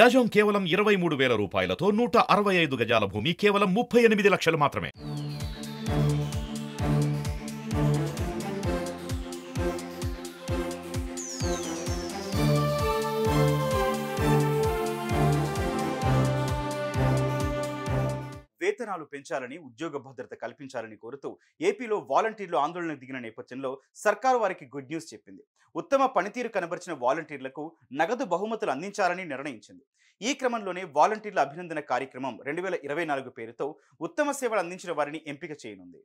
గజం కేవలం ఇరవై మూడు వేల రూపాయలతో నూట అరవై ఐదు గజాల భూమి కేవలం ముప్పై ఎనిమిది లక్షలు మాత్రమే వేతనాలు పెంచాలని ఉద్యోగ భద్రత కల్పించాలని కోరుతూ ఏపీలో వాలంటీర్లు ఆందోళన దిగిన నేపథ్యంలో సర్కారు వారికి గుడ్ న్యూస్ చెప్పింది ఉత్తమ పనితీరు కనబరిచిన వాలంటీర్లకు నగదు బహుమతులు అందించాలని నిర్ణయించింది ఈ క్రమంలోనే వాలంటీర్ల అభినందన కార్యక్రమం రెండు వేల ఇరవై నాలుగు పేరుతో ఉత్తమ సేవలు అందించిన వారిని ఎంపిక చేయనుంది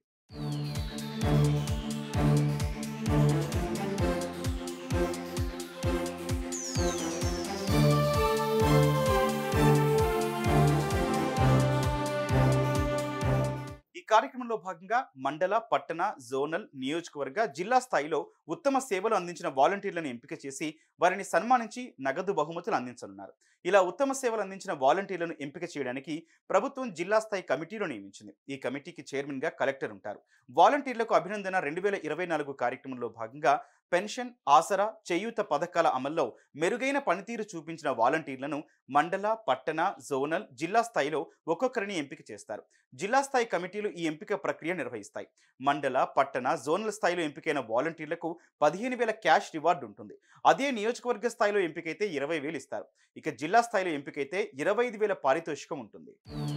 ఈ కార్యక్రమంలో భాగంగా మండల పట్టణ జోనల్ నియోజకవర్గ జిల్లా స్థాయిలో ఉత్తమ సేవలు అందించిన వాలంటీర్లను ఎంపిక చేసి వారిని సన్మానించి నగదు బహుమతులు అందించనున్నారు ఇలా ఉత్తమ సేవలు అందించిన వాలంటీర్లను ఎంపిక చేయడానికి ప్రభుత్వం జిల్లా స్థాయి కమిటీలో నియమించింది ఈ కమిటీకి చైర్మన్ గా కలెక్టర్ ఉంటారు వాలంటీర్లకు అభినందన రెండు వేల ఇరవై నాలుగు కార్యక్రమంలో భాగంగా పెన్షన్ ఆసరా చేయూత పథకాల అమల్లో మెరుగైన పనితీరు చూపించిన వాలంటీర్లను మండల పట్టణ జోనల్ జిల్లా స్థాయిలో ఒక్కొక్కరిని ఎంపిక చేస్తారు జిల్లా స్థాయి కమిటీలు ఈ ఎంపిక ప్రక్రియ నిర్వహిస్తాయి మండల పట్టణ జోనల్ స్థాయిలో ఎంపికైన వాలంటీర్లకు పదిహేను వేల క్యాష్ రివార్డు ఉంటుంది అదే నియోజకవర్గ స్థాయిలో ఎంపికైతే ఇరవై వేలు ఇస్తారు ఇక జిల్లా స్థాయిలో ఎంపికైతే ఇరవై ఐదు వేల పారితోషికం ఉంటుంది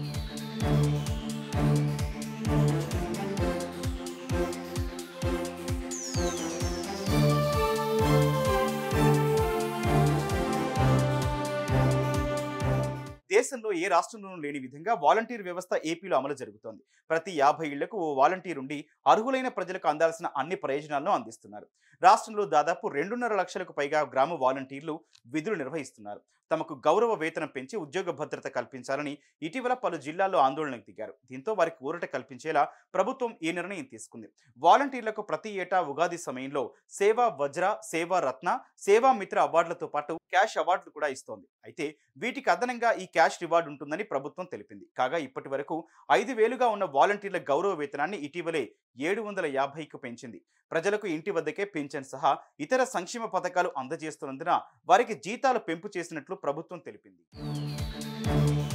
దేశంలో ఏ రాష్ట్రంలోనూ లేని విధంగా వాలంటీర్ వ్యవస్థ ఏపీలో అమలు జరుగుతోంది ప్రతి యాభై ఇళ్లకు ఓ వాలంటీర్ ఉండి అర్హులైన ప్రజలకు అందాల్సిన అన్ని ప్రయోజనాలను అందిస్తున్నారు రాష్ట్రంలో దాదాపు రెండున్నర లక్షలకు పైగా గ్రామ వాలంటీర్లు విధులు నిర్వహిస్తున్నారు తమకు గౌరవ వేతనం పెంచి ఉద్యోగ భద్రత కల్పించాలని ఇటీవల పలు జిల్లాల్లో ఆందోళనకు దిగారు దీంతో వారికి ఊరట కల్పించేలా ప్రభుత్వం ఈ నిర్ణయం తీసుకుంది వాలంటీర్లకు ప్రతి ఏటా ఉగాది సమయంలో సేవా వజ్ర సేవా రత్న సేవా మిత్ర అవార్డులతో పాటు క్యాష్ అవార్డులు కూడా ఇస్తోంది అయితే వీటికి అదనంగా ఈ క్యాష్ రివార్డు ఉంటుందని ప్రభుత్వం తెలిపింది కాగా ఇప్పటి వరకు ఐదు వేలుగా ఉన్న వాలంటీర్ల గౌరవ వేతనాన్ని ఇటీవలే ఏడు వందల యాభైకు పెంచింది ప్రజలకు ఇంటి వద్దకే పెన్షన్ సహా ఇతర సంక్షేమ పథకాలు అందజేస్తున్నందున వారికి జీతాలు పెంపు చేసినట్లు ప్రభుత్వం తెలిపింది